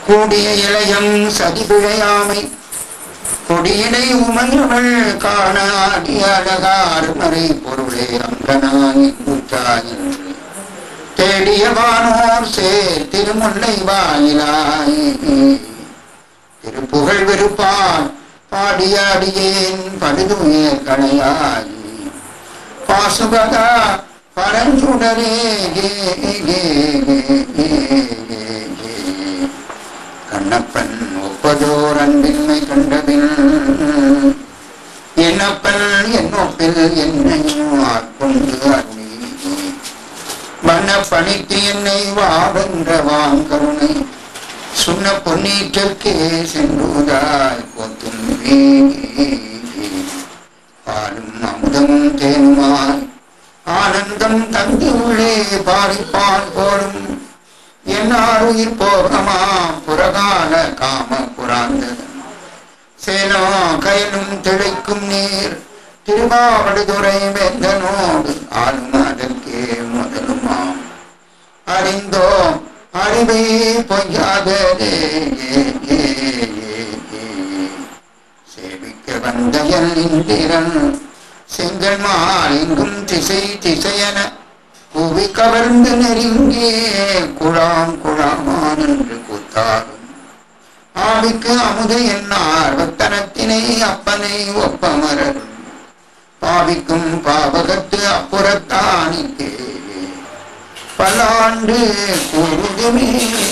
கூடிய இளையம் சதிபிழையாமை கொடியினை உமையவள் காண ஆடி அழகார் மறை பொருளே அங்கனாய் உச்சாயின் தேடிய வானோர் சேர் திருமுல்லை வாயிலாய் திருப்புகழ் விருப்பான் பாடிய அடியேன் படுதுமே கணையாய் பாசுபதா பரஞ்சுடரே கே கே கே கே கே கே கண்ணப்பன் ஒப்பதோர் அன்பின்மை கண்டபின் என்னப்பன் என்னொப்பில் என்னையும் ஆட்கொண்டு அருளி வண்ண பணித்து என்னை வாவென்ற வாங்கருணை சுண்ண பொன்னீற்றற்கே சென்றுதாய் போத்துமே பாலும் அமுதமும் தேனுமாய் ஆனந்தம் தந்து உள்ளே பாடிப்பான் போலும் என்னாருயிர் போகமா புறகால காம புராந்தகன் சேனோ கயலும் திளைக்கும் நீர் திருவாவடுதுறை வெந்தனோடு ஆளும் அதற்கே முதலுமாம் அறிந்தோ அறிவே பொய்யாதே சேவிக்க வந்த எல் இந்திரன் செங்கல் மாலிங்கும் திசை திசையன புவி கவர்ந்து நெருங்கி குழாம் குழாமான் என்று கூத்தாடும் ஆவிக்கு அமுது என்னார் வத்தனத்தினை அப்பனை ஒப்பமரர் பாவிக்கும் பாவகத்து அப்புறத்தானிக்கே பல்லாண்டு கூறுதுமே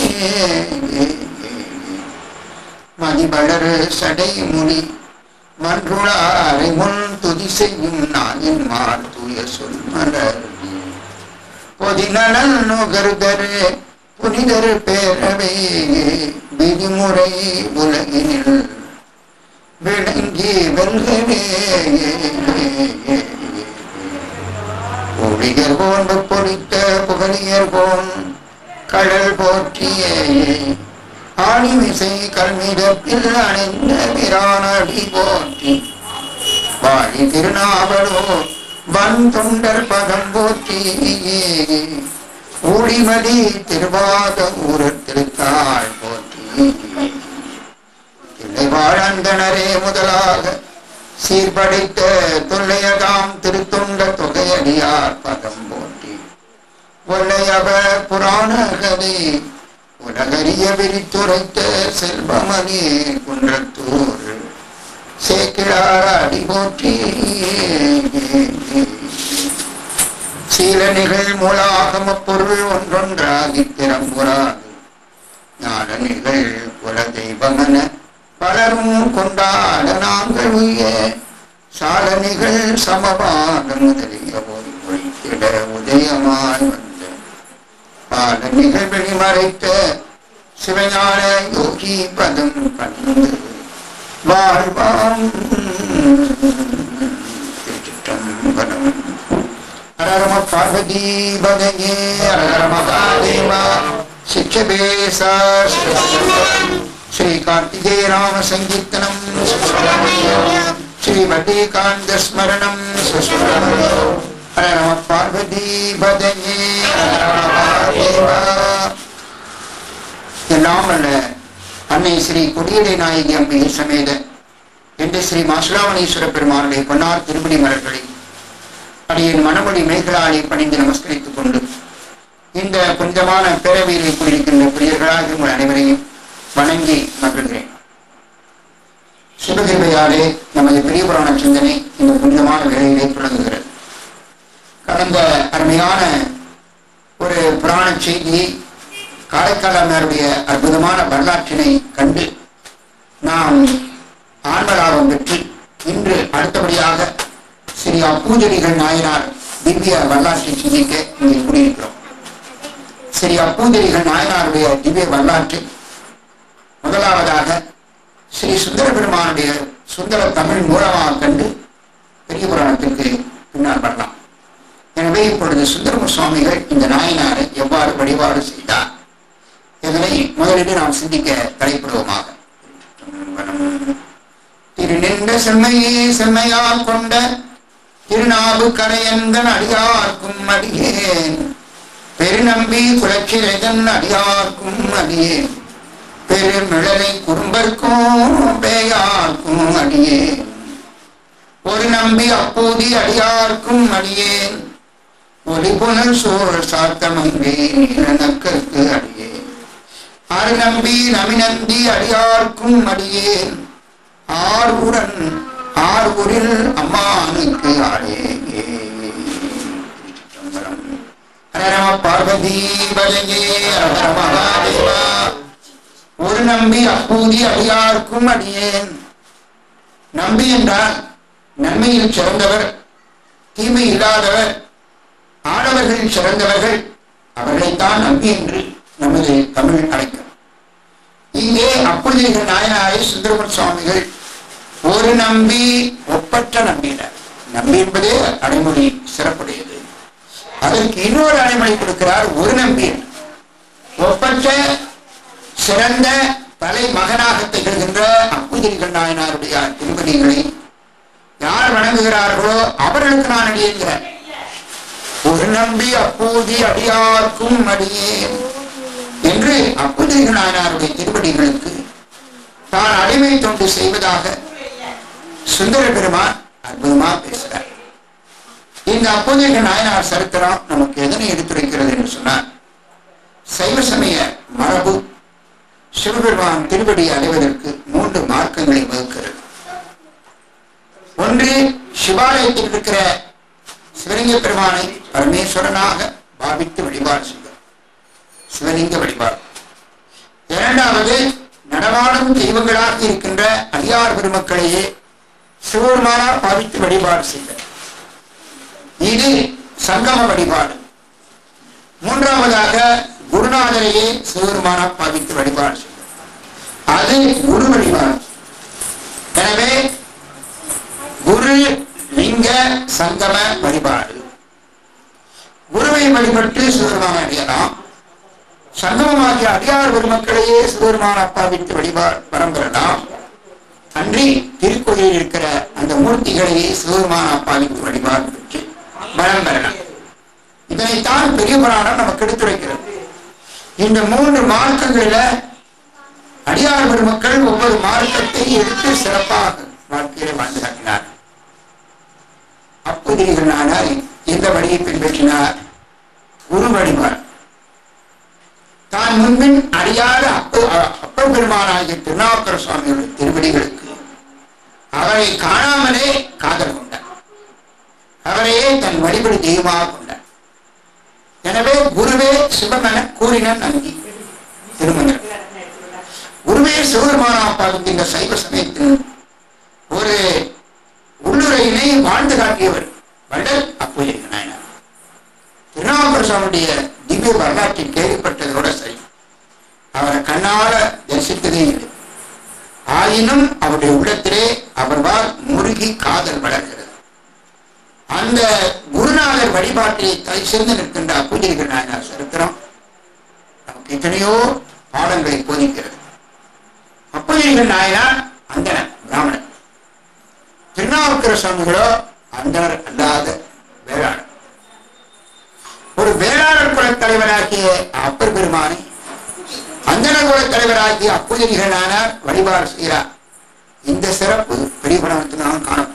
மதிபலர் சடை முடி மன்றுளாரை முன் துதி செய்யும் நாயின் மார் தூய சொல் மலர் பொதிநலன் நுகர்தர் புனிதர் பேரவை விதிமுறை உலகினில் விளங்கி வெல்கவே ஒளியர் போன்று பொறித்த புகழியர் போன் கடல் போற்றிய ஆணிமிசை கல்மிடத்தில் அணிந்த பிரானடி போற்றி வாழி திருநாவலோ வன் தொண்டர் பதம் போற்றி ஊழிமதி திருவாத ஊரர் திருத்தாள் போற்றி தில்லைவாழந்தனரே முதலாக சீர்படைத்த தொல்லையதாம் திருத்தொண்ட தொகையடியார் பதம் போற்றி ஒல்லையவ புராண கதை உலகறிய விரித்துரைத்த செல்வமணி குன்றத்தூர் சேக்கிழார் அடி போற்றி சீல நிகழ் மூலாகம பொருள் ஒன்றொன்றாகி திறம்புறாது ஞான நிகழ் குல தெய்வமன பலரும் கொண்டாட நாங்கள் உய சால நிகழ் சமபாக முதலிய போய் ஒழித்திட உதயமாய் வந்த பால நிகழ்வெளி மறைத்த சிவஞான யோகி பதம் கண்டு வாழ்வாம் திருச்சிற்றம்பலம் ஹரரம பார்வதி பதையே ஹரர மகாதேவா சிக்ஷபேசா ஸ்ரீ கார்த்திகேய ராம சங்கீர்த்தனம் ஸ்ரீ வட்டிகாந்த ஸ்மரணம் ஹர நம பார்வதி பதையே ஹர மகாதேவா எல்லாம் அல்ல அன்னை ஸ்ரீ கொடியடை நாயகி அம்மை சமேத என்று ஸ்ரீ மாசுலாவணீஸ்வர பெருமானுடைய பொன்னார் திருப்படி மலர்களை அடியின் மனமொழி மேகலாலை பணிந்து நமஸ்கரித்துக் கொண்டு இந்த புனிதமான பேரவையில் கூடியிருக்கின்ற பிரியர்களாக உங்கள் அனைவரையும் வணங்கி மகிழ்கிறேன் சிவகிருபையாலே நமது பெரிய புராண சிந்தனை இந்த புனிதமான வேலையிலே தொடங்குகிறது கடந்த அருமையான ஒரு புராண செய்தியை காரைக்காலமருடைய அற்புதமான வரலாற்றினை கண்டு நாம் ஆன்மலாபம் பெற்று இன்று அடுத்தபடியாக ஸ்ரீ அப்பூஜலிகள் நாயனார் திவ்ய வரலாற்றை சிந்திக்க இங்கே கூடியிருக்கிறோம் ஸ்ரீ அப்பூஜலிகள் நாயனாருடைய திவ்ய வரலாற்றில் முதலாவதாக ஸ்ரீ சுந்தர பெருமானுடைய சுந்தர தமிழ் மூலமாக கண்டு பெரிய புராணத்திற்கு பின்னால் வரலாம் எனவே இப்பொழுது சுந்தரம சுவாமிகள் இந்த நாயனாரை எவ்வாறு வழிபாடு செய்தார் இதனை முதலில் நாம் சிந்திக்க தலைப்படுவோமாக திருநின்ற செம்மையே செம்மையால் கொண்ட திருநாவு கரையந்தன் அடியார்க்கும் அடியேன் பெருநம்பி குலச்சிறைதன் அடியார்க்கும் அடியேன் பெருமிழலை குறும்பர்க்கும் பேயார்க்கும் அடியேன் ஒரு நம்பி அப்போதி அடியார்க்கும் அடியேன் ஒளி புனல் சோழ் சாத்தமங்கே நக்கற்கு அடியேன் ஆறு நம்பி நமிநந்தி அடியார்க்கும் அடியேன் ஆறுடன் ஆறுகுரில் அம்மானுக்கு ஆடே ஹரம பார்வதி பலங்கே ஹர மகாதேவா ஒரு நம்பி அப்பூதி அடியார்க்கும் அடியேன் நம்பி என்றால் நன்மையில் சிறந்தவர் தீமை இல்லாதவர் ஆடவர்களில் சிறந்தவர்கள் அவர்களைத்தான் நம்பி என்று நமது தமிழ் அழைக்கும் இங்கே அப்பொழுது நாயனாரை சுந்தரமன் சுவாமிகள் ஒரு நம்பி ஒப்பற்ற நம்பினர் நம்பி என்பதே அடைமொழி சிறப்புடையது அதற்கு இன்னொரு அடைமொழி கொடுக்கிறார் ஒரு நம்பி என்று. ஒப்பற்ற சிறந்த தலை மகனாக திகழ்கின்ற அப்புதிரிகள் நாயனாருடைய திருப்பதிகளை யார் வணங்குகிறார்களோ அவர்களுக்கு நான் அடியேங்கிறார் ஒரு நம்பி அப்பூதி அடியார்க்கும் அடியேன் என்று அப்புதிரிகள் நாயனாருடைய திருப்படிகளுக்கு தான் அடிமை தொண்டு செய்வதாக சுந்தர பெருமான் அற்புதமா பேசுறார் இந்த அப்போதைய நாயனார் சரித்திரம் நமக்கு எதனை எடுத்துரைக்கிறது என்று சொன்னார் சைவ சமய மரபு சிவபெருமான் திருப்படி அடைவதற்கு மூன்று மார்க்கங்களை வகுக்கிறது ஒன்று சிவாலயத்தில் இருக்கிற சிவலிங்க பெருமானை பரமேஸ்வரனாக பாவித்து வழிபாடு செய்தல் சிவலிங்க வழிபாடு இரண்டாவது நடமாடும் தெய்வங்களாக இருக்கின்ற அடியார் பெருமக்களையே சிவபெருமானா பாவித்து வழிபாடு செய்தல் இது சங்கம வழிபாடு மூன்றாவதாக குருநாதரையே சிவபெருமானா பாவித்து வழிபாடு செய்தல் அது குரு வழிபாடு எனவே குரு லிங்க சங்கம வழிபாடு குருவை வழிபட்டு சிவபெருமான அடையலாம் சங்கமமாகிய அடியார் பெருமக்களையே சிவபெருமான அப்பாவிட்டு வழிபாடு வரம் பெறலாம் அன்றி திருக்கோயிலில் இருக்கிற அந்த மூர்த்திகளையே சிவபெருமான அப்பாவிட்டு வழிபாடு பெற்று வரம் பெறலாம் இதனைத்தான் பெரிய புராணம் நமக்கு எடுத்துரைக்கிறது இந்த மூன்று மார்க்கங்களில அடியார் பெருமக்கள் ஒவ்வொரு மார்க்கத்தை எடுத்து சிறப்பாக வாழ்க்கையில வாழ்ந்து காட்டினார் அப்புதிரிகளானால் எந்த வழியை பின்பற்றினார் குரு வழிபாடு தான் முன்பின் அறியாத அப்ப அப்பர் பெருமானாகிய திருநாவுக்கர சுவாமியுடைய திருவடிகளுக்கு அவரை காணாமலே காதல் கொண்டார் அவரையே தன் வழிபடி தெய்வமாக கொண்டார் எனவே குருவே சிவமென கூறின நங்கி திருமணம் குருவே சிவபெருமானா பார்க்கின்ற சைவ சமயத்தின் ஒரு உள்ளுரையினை வாழ்ந்து காட்டியவர் வள்ளல் அப்போதைய நாயனார் திருநாவுக்கர சுவாமியுடைய திவ்ய வரலாற்றை கேள்விப்பட்டதோட சரி அவரை கண்ணால தரிசித்ததே இல்லை ஆயினும் அவருடைய உள்ளத்திலே அவர்வால் முருகி காதல் வளர்கிறது அந்த குருநாதர் வழிபாட்டிலே தலை சிறந்து நிற்கின்ற அப்பூஜைகள் நாயனார் சரித்திரம் நமக்கு எத்தனையோ பாடங்களை போதிக்கிறது அப்பூஜைகள் நாயனார் அந்தனர் பிராமணன் திருநாவுக்கர சுவாமிகளோ அந்தனர் அல்லாத வேளாளர் ஒரு வேளாளர் குலத் தலைவராகிய அப்பர் பெருமானை அந்தனர் குலத் தலைவராகிய அப்புஜரிகளானார் வழிபாடு செய்கிறார் இந்த சிறப்பு பெரிய புராணத்தில் நாம் காணப்படும்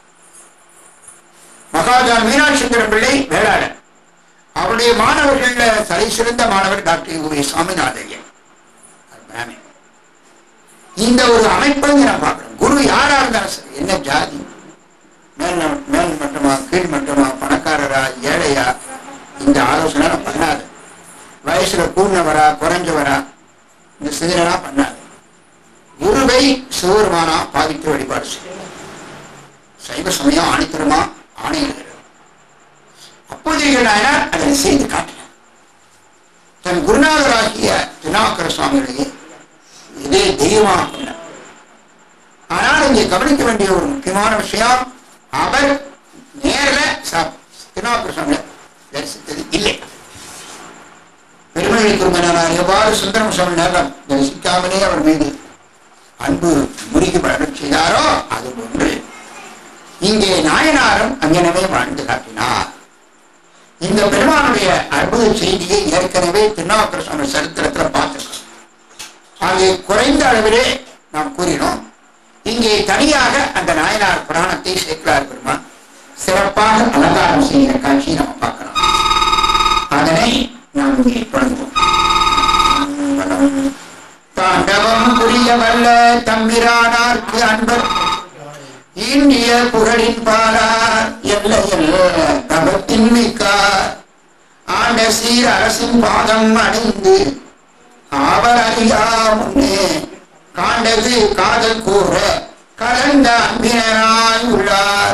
மகாஜான் மீனாட்சிந்திர பிள்ளை வேளாளர் அவருடைய மாணவர்கள தலை சிறந்த மாணவர் டாக்டர் வி சுவாமிநாதையன் பிராமின் இந்த ஒரு அமைப்பை நான் பார்க்கிறேன் குரு யாரா இருந்தாலும் சரி என்ன ஜாதி மேல் ந- மேல் மட்டமா கீழ் மட்டமா பணக்காரரா ஏழையா இந்த ஆலோசனை நான் பண்ணாது வயசுல கூடினவரா குறைஞ்சவரா இந்த சிந்தனை பண்ணாது குருவை சிவருமானா பாதித்து வழிபாடு செய்யும் சைவ சமயம் ஆணித்தரமா ஆணையிடுகிறது அப்போதைய நாயனார் அதை செய்து காட்டினார் தன் குருநாதராகிய திருநாக்கர சுவாமிகளையே இதே தெய்வமாக கொண்டார் ஆனால் இங்கே கவனிக்க வேண்டிய ஒரு முக்கியமான விஷயம் அவர் நேரில் திருநாக்கர சுவாமியை தரிசித்தது இல்லை பெருமையை குருமனார் எவ்வாறு சுந்தரம் சுவாமி நேரம் தரிசிக்காமலே அவர் மீது அன்பு முருகி வளரச் செய்தாரோ அது ஒன்று இங்கே நாயனாரும் அங்கனவே வாழ்ந்து காட்டினார் இந்த பெருமானுடைய அற்புத செய்தியை ஏற்கனவே திருநாவுக்கர சுவாமி சரித்திரத்தில் பார்த்திருக்கோம் ஆகிய குறைந்த அளவிலே நாம் கூறினோம் இங்கே தனியாக அந்த நாயனார் புராணத்தை சேர்க்கிறார் பெருமான் சிறப்பாக அலங்காரம் செய்கிற காட்சியை நம்ம பார்க்கலாம் அதனை நாம் இங்கே தொடங்குவோம் தாண்டவம் புரிய வல்ல தம்பிரானார்க்கு அன்பர் இந்திய புகழின் பாலார் எல்லையில் தபத்தின் மிக்கார் ஆண்ட சீர் அரசின் பாதம் அணிந்து அவர் அறியா முன்னே காண்டது காதல் கூற கலந்த அன்பினராய் உள்ளார்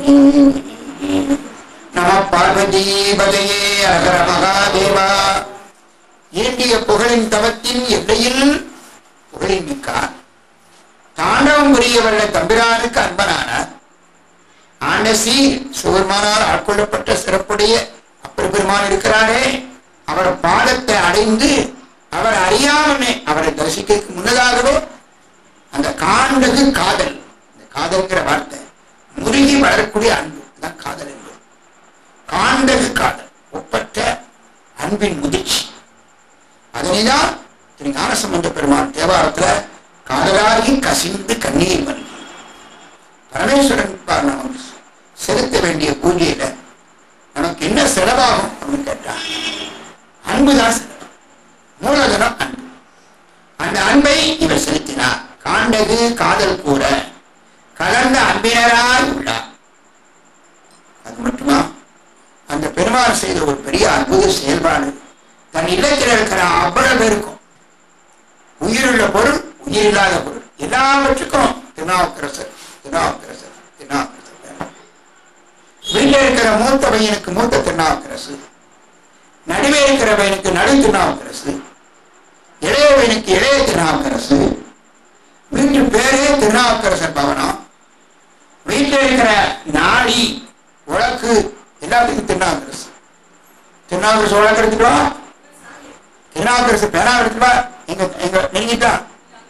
நம பார்வதி பதையே அகர மகாதேவா ஈண்டிய புகழின் தவத்தின் எல்லையில் புகழின் மிக்கார் தாண்டவம் புரிய வல்ல தம்பிரானுக்கு அன்பனானார் ஆண்டசி சிவருமானால் ஆட்கொள்ளப்பட்ட சிறப்புடைய அப்பர் பெருமான் இருக்கிறாரே அவர் பாதத்தை அடைந்து அவர் அறியாமலே அவரை தரிசிக்கிறதுக்கு முன்னதாகவே அந்த காண்டது காதல் இந்த காதல்ங்கிற வார்த்தை முருகி வளரக்கூடிய அன்பு அதான் காதல் என்பது காண்டது காதல் ஒப்பற்ற அன்பின் முதிர்ச்சி அதனைதான் திரு ஞானசம்பந்த பெருமான் தேவாரத்துல காதலாகி கசிந்து கண்ணீர் மல்கி பரமேஸ்வரன் பார் நமக்கு செலுத்த வேண்டிய பூஜையில நமக்கு என்ன செலவாகும் அப்படின்னு கேட்டா அன்புதான் செலவு மூலதனம் அன்பு அந்த அன்பை இவர் செலுத்தினார் காண்டது காதல் கூற கலந்த அன்பினராய் உள்ளார் அது மட்டுமா அந்த பெருமாள் செய்த ஒரு பெரிய அற்புத செயல்பாடு தன் இல்லத்தில் இருக்கிற அவ்வளவு பேருக்கும் உயிருள்ள பொருள் உயிரில்லாத பொருள் எல்லாவற்றுக்கும் திருநாவுக்கரசர் திருநாவுக்கரசர் திருநாவுக்கரசர் வேணும். வீட்டில் இருக்கிற மூத்த பையனுக்கு மூத்த திருநாவுக்கரசு நடுவே இருக்கிற பையனுக்கு நடு திருநாவுக்கரசு இளைய பையனுக்கு இளைய திருநாவுக்கரசு வீட்டு பேரே திருநாவுக்கரசர் பவனம் வீட்டில் இருக்கிற நாடி உழக்கு எல்லாத்துக்கும் திருநாவுக்கரசு திருநாவுக்கரசு உழக்கு எடுத்துட்டு வா திருநாவுக்கரசு பேனா எடுத்துட்டு வா எங்க எங்க நெருங்கிட்டான்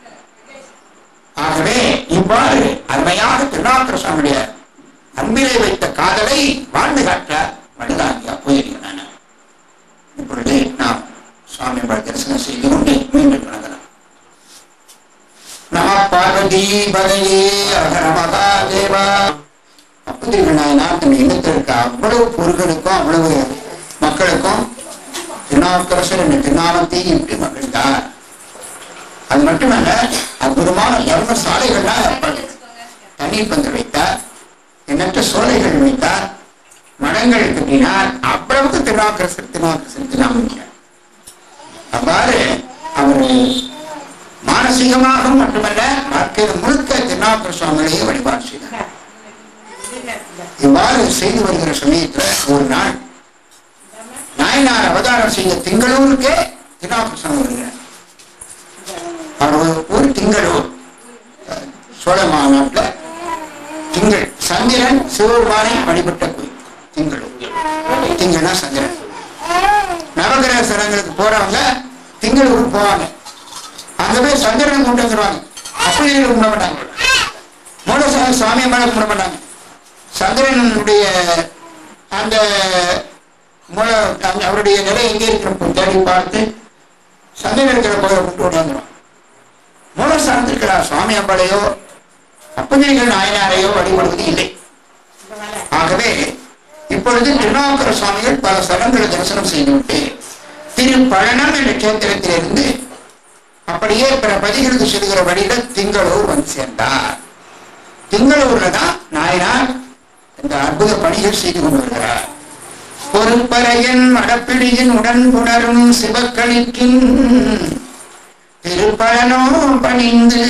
ஆகவே இவ்வாறு அருமையாக திருநாவுக்கரசாமியுடைய அன்பிலே வைத்த காதலை வாழ்ந்து காட்ட வழிதாகியா போயிருக்கிறான இப்பொழுது நாம் சுவாமி தரிசனம் செய்து கொண்டு மீண்டும் வணங்கலாம் நம பார்வதி பதையே அகர மகாதேவா அப்பதிகள் நாயனார் தன் இல்லத்திற்கு அவ்வளவு பொருள்களுக்கும் அவ்வளவு மக்களுக்கும் திருநாவுக்கரசர் என்ற திருநாமத்தை இப்படி மகிழ்ந்தார் அது மட்டுமல்ல அற்புதமான தர்ம சாலைகள்லாம் ஏற்பாடு தண்ணீர் பந்து வைத்தார் எண்ணற்ற சோலைகள் வைத்தார் மடங்கள் கட்டினார் அவ்வளவுக்கு திருநாவுக்கரசர் திருநாவுக்கரசர் திருநாமம் அவ்வாறு அவர் மானசீகமாக மட்டுமல்ல வாழ்க்கையில் முழுக்க திருநாவுக்கர சுவாமிகளையே வழிபாடு செய்தார் இவ்வாறு செய்து வருகிற சமயத்துல ஒரு நாள் நாயனார் அவதாரம் செய்த திங்களூருக்கே திருநாவுக்கர சுவாமி வருகிறார் அவர் ஒரு- ஒரு திங்களூர் அஹ், சோழ மாநாட்டுல திங்கள் சந்திரன் சிவபெருமானை வழிபட்ட கோயில் திங்களூர் திங்கள்னா சந்திரன் நவகிரக ஸ்தலங்களுக்கு போறவங்க திங்களூருக்கு போவாங்க அங்க போய் சந்திரனை கொண்டு வந்துருவாங்க அப்படி கும்பிட மாட்டாங்க மூலசாமி சுவாமி மேல கும்பிட மாட்டாங்க சந்திரனுடைய அந்த மூல அந்த அவருடைய நிலை எங்கே இருக்கிற தேடி பார்த்து சந்திரன் இருக்கிற கோயிலை கொண்டு வந்துடும் மூலஸ்தானத்தில் இருக்கிற சுவாமி அம்பாளையோ அப்பதிரிகள் நாயனாரையோ வழிபடுவது இல்லை ஆகவே இப்பொழுது திருநாவுக்கர சுவாமிகள் பல ஸ்தலங்களை தரிசனம் செய்துவிட்டு திருப்பழனம் என்ற கேந்திரத்திலிருந்து அப்படியே பிற பதிகளுக்கு செல்கிற வழியில திங்களூர் வந்து சேர்ந்தார் திங்களூர்ல தான் நாயனார் இந்த அற்புத பணிகள் செய்து கொண்டு வருகிறார் பொறுப்பறையன் மடப்பிடியின் உடன் புணரும் சிவக்களிற்றின் திருப்பழனோ பணிந்து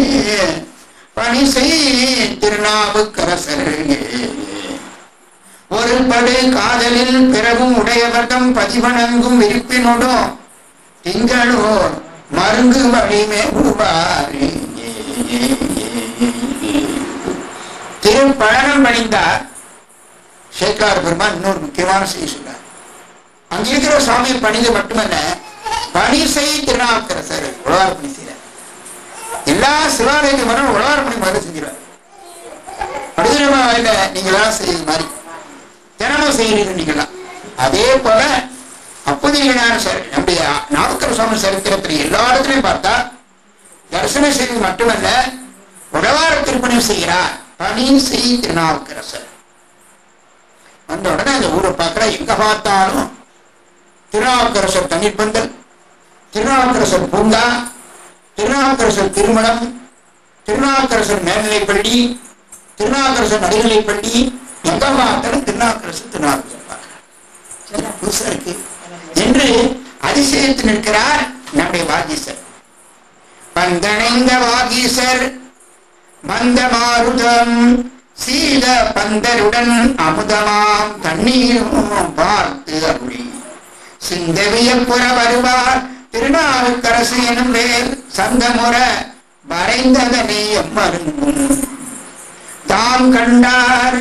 பணி செய் திருநாவுக்கரசரே ஒரு படு காதலில் பிறகும் உடையவர்தம் பதிவணங்கும் விருப்பினோடும் திங்களோ மருங்கு வழிமே உருவாரி திருப்பழனம் பணிந்தார் சேக்கார் பெருமான் இன்னொரு முக்கியமான செய்தி சொன்னார் அங்க இருக்கிற சுவாமியை பணிந்து மட்டுமல்ல பணி செய் திருநாவுக்கரசர் உழவார் பணி செய்யறார் எல்லா சிவாலயத்துக்கு வரும் உழவார் பணி முதல்ல செஞ்சிருவார் படுதிரமா வாயில நீங்களா செய்யுது மாதிரி தினமும் செய்கிறீர்கள் நீங்களா அதே போல அப்போதைய நம்முடைய நாவுக்கர சுவாமி சரித்திரத்தில் எல்லா இடத்துலையும் பார்த்தா தரிசனம் செய்வது மட்டுமல்ல உடவார திருப்பணம் செய்கிறார் பணி செய் திருநாவுக்கரசர் வந்த உடனே அந்த ஊரை பார்க்கிற எங்க பார்த்தாலும் திருநாவுக்கரசர் தண்ணீர் பந்தல் திருநாவுக்கரசர் பூங்கா திருநாவுக்கரசர் திருமணம் திருநாவுக்கரசர் மேல்நிலைப்பள்ளி திருநாவுக்கரசர் நடுநிலைப்பள்ளி எங்க பார்த்தாலும் திருநாவுக்கரசர் திருநாவுக்கரசர் பார்க்கிறேன் புதுசா இருக்கு என்று அதிசயித்து நிற்கிறார் நம்முடைய வாகீசர் பந்தணைந்த வாகீசர் மந்த மாருதம் சீத பந்தருடன் அமுதமாம் தண்ணீரும் பார்த்து அருளி சிந்தவிய புற வருவார் திருநாவுக்கரசு எனும் பேர் சங்கமுற வரைந்ததனை எம்மருங்கும் தாம் கண்டார்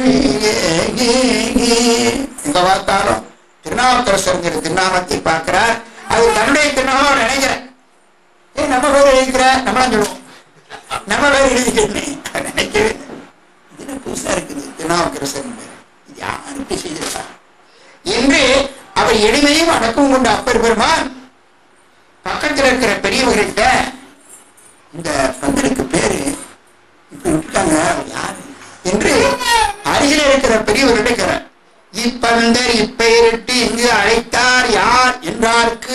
எங்க பார்த்தாலும் திருநாவுக்கரசருங்கிற திருநாமத்தை பார்க்கிறார் அது தன்னுடைய திருநாமம் நினைக்கிறேன் ஏ நம்ம பேர் எழுதிக்கிற நம்மளாம் சொல்லுவோம் நம்ம பேர் எழுதிக்கிறேன் நினைக்கவே இல்லை. இது என்ன புதுசா இருக்குது திருநாவுக்கரசர் பேர் இது யாருக்கு செய்திருக்கா என்று அவர் எளிமையும் அடக்கம் கொண்ட அப்பர் பெருமான் பக்கத்தில் இருக்கிற பெரியவர்கள்ட்ட இந்த பந்தலுக்கு பேரு இப்படி விட்டுட்டாங்க அவர் யாரு என்று அருகில் இருக்கிற பெரியவர்கிட்ட கேட்கிறார் இப்பந்தர் இப்பெயரிட்டு இங்கு அழைத்தார் யார் என்றார்க்கு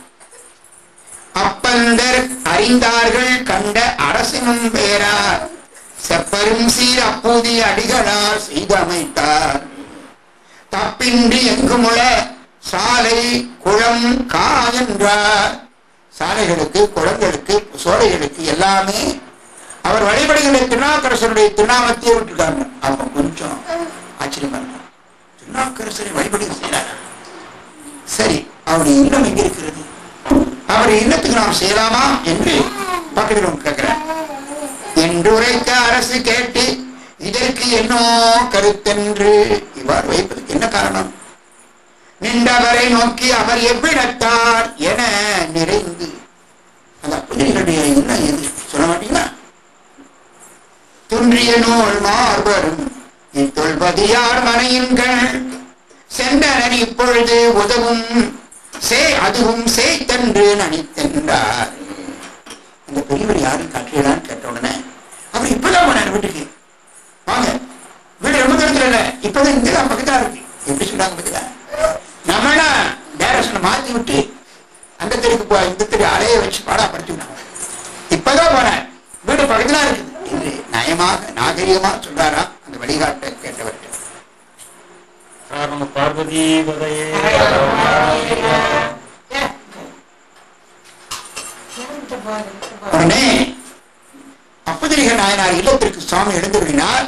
அப்பந்தர் அறிந்தார்கள் கண்ட அரசனும் பேரார் செப்பரும் சீர் அப்போதி அடிகளார் செய்தமைத்தார் தப்பின்றி எங்குமுள சாலை குளம் கா என்றார் சாலைகளுக்கு குளங்களுக்கு சோலைகளுக்கு எல்லாமே அவர் வழிபடுகின்ற திருநாக்கரசருடைய திருநாமத்தையே விட்டுருக்காங்க அவங்க கொஞ்சம் ஆச்சரியமா இருக்கும் திருநாக்கரசரை வழிபடி செய்யறாங்க சரி அவருடைய இல்லம் எங்க இருக்கிறது அவருடைய இல்லத்துக்கு நாம் செய்யலாமா என்று பக்கத்தில் கேட்கிறார் என்று உரைத்த அரசு கேட்டு இதற்கு என்னோ கருத்தென்று இவ்வாறு வைப்பதற்கு என்ன காரணம் நின்றவரை நோக்கி அவர் எவ்விடத்தார் என நிறைந்து அந்த புதிர்களுடைய என்ன எது சொல்ல மாட்டீங்களா துன்றிய நூல் மார்பரும் இத்தொல்பதியார் மனையின்கள் சென்றனர் இப்பொழுது உதவும் சே அதுவும் சேத்தன்று நனித்தென்றார் அந்த பெரியவர் யாரும் காட்டுகிறான்னு கேட்ட உடனே அவர் இப்பதான் போனார் வீட்டுக்கு வாங்க வீடு ரொம்ப தூரத்துல இல்ல இப்பதான் இங்கதான் பக்கத்தா இருக்கு எப்படி சொல்றாங்க பக்கத்தா நம்மளா டேரக்ஷனை மாத்தி விட்டு அந்த தெருக்கு போ இந்த தெரு அலைய வச்சு பாடா படுத்தி விட்டாங்க இப்பதான் போனார் வீடு பக்கத்துல இருக்குது என்று நயமாக நாகரிகமாக சொல்றாரா அந்த வழிகாட்ட கேட்டவர்கிட்ட காரணம் பார்வதி பதையே உடனே அப்பதிரிக நாயனார் இல்லத்திற்கு சுவாமி எழுந்துருவினார்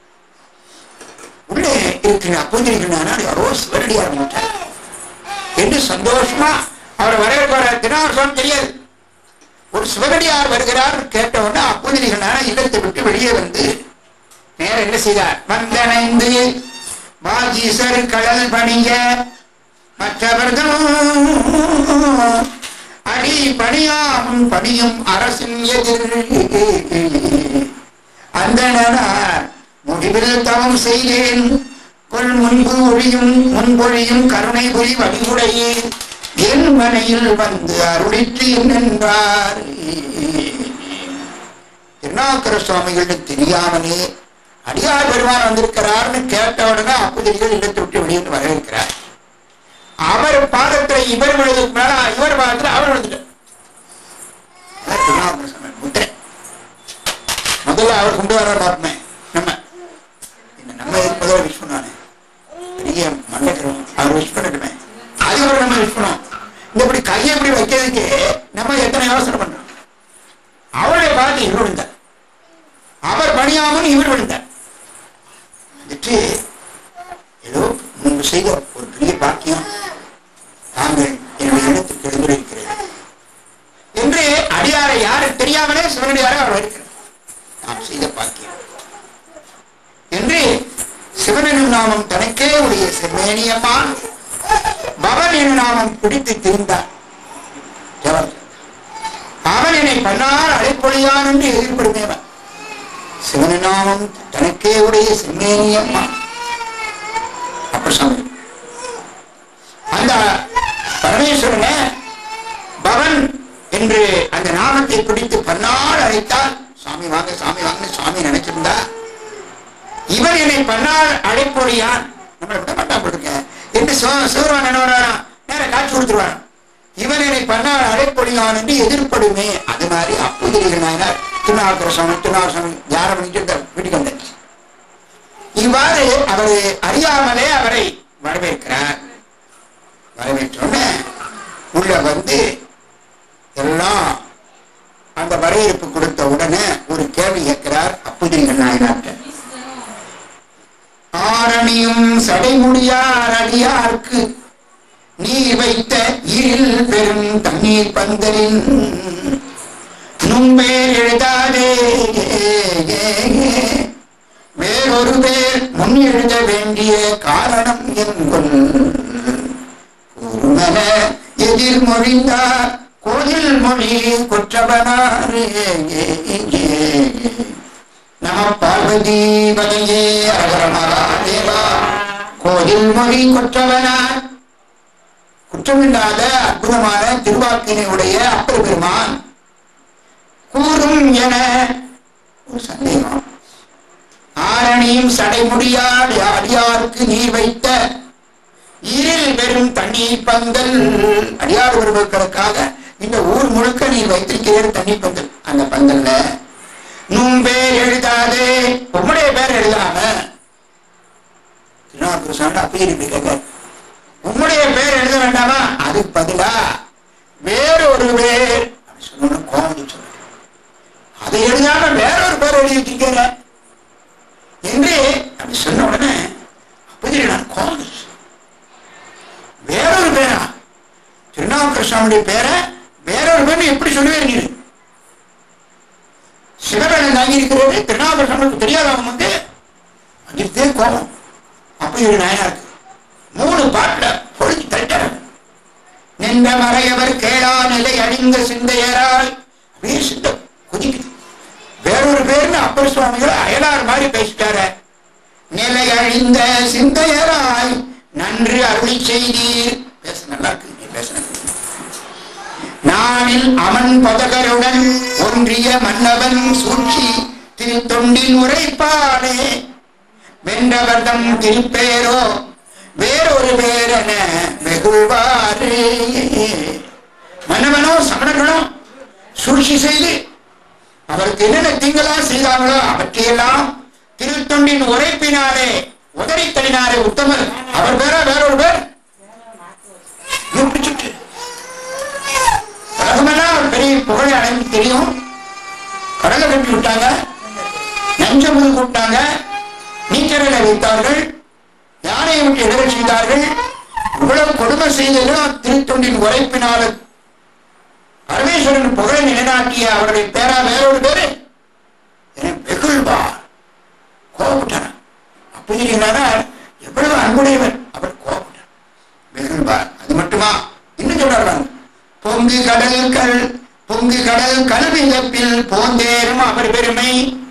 உள்ளே இருக்கிற அப்பதிரிக நாயனார் யாரோ சிவனடியார் வந்துட்டார் என்று சந்தோஷமா அவர் வரவேற்பார தினார் சுவாமி தெரியாது ஒரு சிவனடியார் வருகிறார் கேட்ட உடனே அப்பதிரிக நாயனார் இல்லத்தை விட்டு வெளியே வந்து நேர என்ன செய்தார் வந்தனைந்து வாகீசர் கடல் பணிய மற்றவர்களும் அடி பணியாமும் பணியும் அரசின் எதிர் அந்தனார் முடிவில் தவம் செய்தேன் கொள் முன்பு ஒழியும் முன்பொழியும் கருணை புரி வடிவுடையே என் மனையில் வந்து அருளிற்று என்றார் திருநாக்கர சுவாமிகள்னு தெரியாமலே அடியார் பெருமான் வந்திருக்கிறார்னு கேட்ட உடனே அப்பதிரிகள் இல்லத்தை விட்டு வெளியே வரவேற்கிறார் அவர் பாதத்துல இவர் விழுதுக்கு மேல இவர் பாதத்துல அவர் விழுந்துட்டார் அதான் திருநாவுக்கரசர் சொன்னார், முத்திரை முதல்ல அவர் கொண்டு வர பார்ப்போமே நம்ம இந்த நம்ம எதுக்கு முதல்ல விஷ் பண்ணுவானே பெரிய மண்டக்கிறோம் அவர் விஷ் பண்ணட்டுமே அது ஒரு நம்ம விஷ் பண்ணுவோம் இந்த இப்படி கையை இப்படி வைக்கிறதுக்கு நம்ம எத்தனை யோசனை பண்றோம் அவருடைய பார்த்து இவர் விழுந்தார் அவர் பணியாமல் இவர் விழுந்தார் வந்துட்டு ஏதோ முன்பு செய்த ஒரு பெரிய பாக்கியம் தாங்கள் என்னுடைய இடத்துக்கு எழுந்திருக்கிறது என்று அடியாரை யாரு தெரியாமலே சிவனடியாரை அவர் வருகிறார் நாம் செய்த பாக்கியம் என்று சிவனின் நாமம் தனக்கே உடைய செம்மேனியம்மான் பவன் எனும் நாமம் பிடித்து திரிந்தார் ஜவர். அவன் என்னை பண்ணார் அழைப்பொழியான் என்று எதிர்ப்படுமேவன் சிவனின் நாமம் தனக்கே உடைய செம்மேனியம்மான் அப்பர் சாமி அந்த பரமேஸ்வரனை பவன் என்று அந்த அந்த நாமத்தை பிடித்து பன்னாள் அழைத்தால் சாமி வாங்க சாமி வாங்க சாமி நினைச்சிருந்தா இவர் என்னை பன்னாள் அழைப்பொழியான் நம்மளை விட மாட்டான் போட்டுருக்க என்று சிவ- சிவருமான் என்ன வரான் நேர காட்சி கொடுத்துருவான் இவன் என்னை பன்னாள் அழைப்பொழியான் என்று எதிர்ப்படுமே அது மாதிரி அப்புதிரிகள் நாயனார் திருநாவுக்கர சுவாமி திருநாவுக்கர சுவாமி தியானம் பண்ணிட்டு இந்த வீட்டுக்கு வந்தாச்சு இவ்வாறு அவரை அறியாமலே அவரை வரவேற்கிறார் வரவேற்றோன்னே உள்ள வந்து எல்லாம் அந்த வரவேற்பு கொடுத்த உடனே ஒரு கேள்வி கேட்கிறார் அப்புதிரிகள் நாயனார்ட்ட ஆரணியும் சடைமுடியார் அடியார்க்கு நீ வைத்த இருள் பெரும் தண்ணீர் பந்தலின் நும்பேர் எழுதாதே வேறொரு பேர் முன் எழுத வேண்டிய காரணம் என்கொள் கூறுமன எதிர்மொழிந்தார் கோயில் மொழி குற்றவனார் நம பார்வதி பதையே அகரமகாதேவா கோயில் மொழி குற்றவனார் குற்றமில்லாத அற்புதமான திருவாக்கினை உடைய அப்பர் பெருமான் கூறும் என ஒரு சந்தேகம் ஆரணியும் சடைமுடியார் அடியாருக்கு நீர் வைத்த ஈரில் பெரும் தண்ணீர் பந்தல் அடியார் ஒருவர்களுக்காக இந்த ஊர் முழுக்க நீர் வைத்திருக்கிறீர் தண்ணீர் பந்தல் அந்த பந்தல்ல நும் பேர் எழுதாதே உம்முடைய பேர் எழுதாம திருநாவுக்கரசாமி அப்படி இருக்கு கேட்க உம்முடைய பேர் எழுத வேண்டாமா அதுக்கு பதிலா வேறு ஒரு பேர் அப்படி சொல்லணும் கோவம் சொல்ல அதை எழுதாம வேற ஒரு பேர் எழுதி வச்சிருக்கிற என்று அப்படி சொன்ன உடனே அப்படி நான் கோவம் வந்துச்சு. வேறொரு பேரா திருநாவுக்கரசாமியுடைய பேரை வேறொரு பேர் எப்படி சொல்லுவேன் நீ சிவபேரன் தாங்கி இருக்கிறது திருநாவுக்கரசாமிக்கு தெரியாத வந்து வந்துட்டே கோபம் அப்படி ஒரு நாயனா இருக்கு மூணு பாட்டுல பொழுது தட்டாரு நின்ற மறையவர் கேளா நிலை அணிந்த சிந்தையரால் அப்படியே சிந்த குதிக்குது வேறொரு பேர்னு அப்பர் சுவாமிகள் அயலார் மாதிரி பேசிட்டாரு நிலை அழிந்த சிந்தையராய் நன்று அருளி செய்தீர் பேச நல்லா இருக்கு நீ பேசுனது நானில் அமன் பதகருடன் ஒன்றிய மன்னவன் சூழ்ச்சி திருத்தொண்டின் உரைப்பானே வென்றவர்தம் திருப்பேரோ வேறொரு பேரென வெகுள்வாரே மன்னவனோ சமணர்களோ சூழ்ச்சி செய்து அவருக்கு என்னென்ன தீங்களா செய்தாங்களோ அவற்றையெல்லாம் திருத்தொண்டின் உரைப்பினாலே உதறி தள்ளினாரே உத்தமர் அவர் பேரா வேறொரு பேர் இவன் பிடிச்சிட்டு உலகமெல்லாம் அவர் பெரிய புகழை அடைந்து தெரியும் கடலை கட்டி விட்டாங்க நஞ்சமுது கூப்பிட்டாங்க நீச்சலில் வைத்தார்கள் யானையை விட்டு இடர செய்தார்கள் இவ்வளவு கொடுமை செய்ததும் திருத்தொண்டின் உரைப்பினால பரமேஸ்வரன் புகழை நிலைநாட்டிய அவருடைய பேரா வேறொரு பேரு என வெகுள்பா கோபப்பட்டார் அப்படி எவ்வளவு அன்புடையவர் அவர் கோபப்பட்டார் வெகுள்பார் அது மட்டுமா இன்னும் சொல்றாங்க பொங்கு கடல் கல் பொங்கு கடல் கல்விதப்பில் போந்தேறும் அவர் பெருமை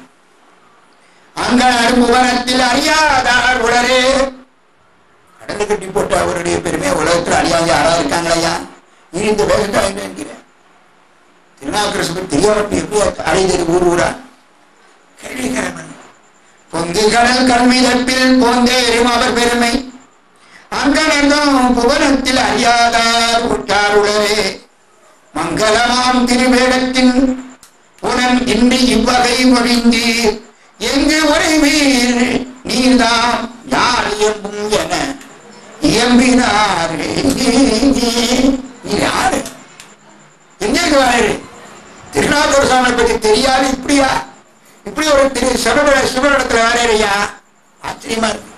அங்கனர் புவனத்தில் அறியாதார் உளரே கடலை கட்டி போட்ட அவருடைய பெருமை உலகத்தில் அறியாத யாரா இருக்காங்களையா நீ இந்த வேகத்தை என்கிறேன் திருநாவுக்கரசுக்கு தெரியாமட்டு எப்படி அடைந்தது ஊர் ஊரா கேள்விக்கிறவன் பொங்கு கடல் கல்விதப்பில் போந்தேறும் அவர் பெருமை அங்கனர்தம் புவனத்தில் அறியாதார் உற்றாருளரே மங்களமாம் திருவேடத்தின் புனன் இன்றி இவ்வகை மொழிந்தீர் எங்கு உறைவீர் நீர்தாம் யார் இயம்பும் என இயம்பினாரே நீ யாரு எங்க வராரு திருநாகூர் சாமி பத்தி தெரியாது இப்படியா இப்படி ஒரு திரு சிவபட சிவனிடத்துல வரையா ஆச்சரியமா இருக்கு